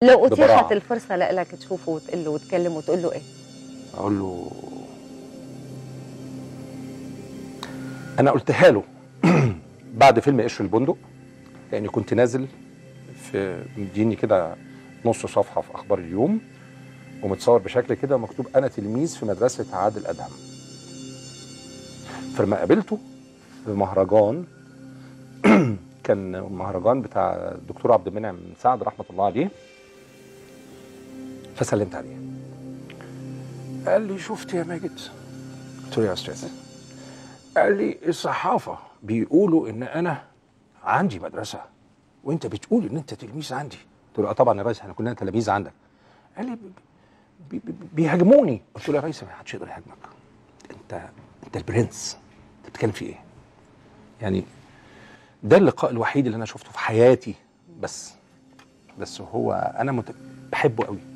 لو اتيحت ببراعة. الفرصه لك تشوفه وتقول له وتكلمه وتقول له ايه اقول له انا قلتها له بعد فيلم قشر البندق لاني كنت نازل في مديني كده نص صفحه في اخبار اليوم ومتصور بشكل كده مكتوب انا تلميذ في مدرسه عادل ادهم فلما قابلته في مهرجان كان مهرجان بتاع الدكتور عبد المنعم سعد رحمه الله عليه فسلمت عليه قال لي شفت يا ماجد قلت له يا استاذ قال لي الصحافه بيقولوا ان انا عندي مدرسه وانت بتقول ان انت تلميذ عندي قلت له اه طبعا يا ريس احنا كلنا تلاميذ عندك قال لي بي- بي- بيهاجموني قلت له يا ريس ما حدش يقدر يهاجمك انت انت البرنس انت بتتكلم في ايه يعني ده اللقاء الوحيد اللي انا شفته في حياتي بس بس هو انا مت... بحبه قوي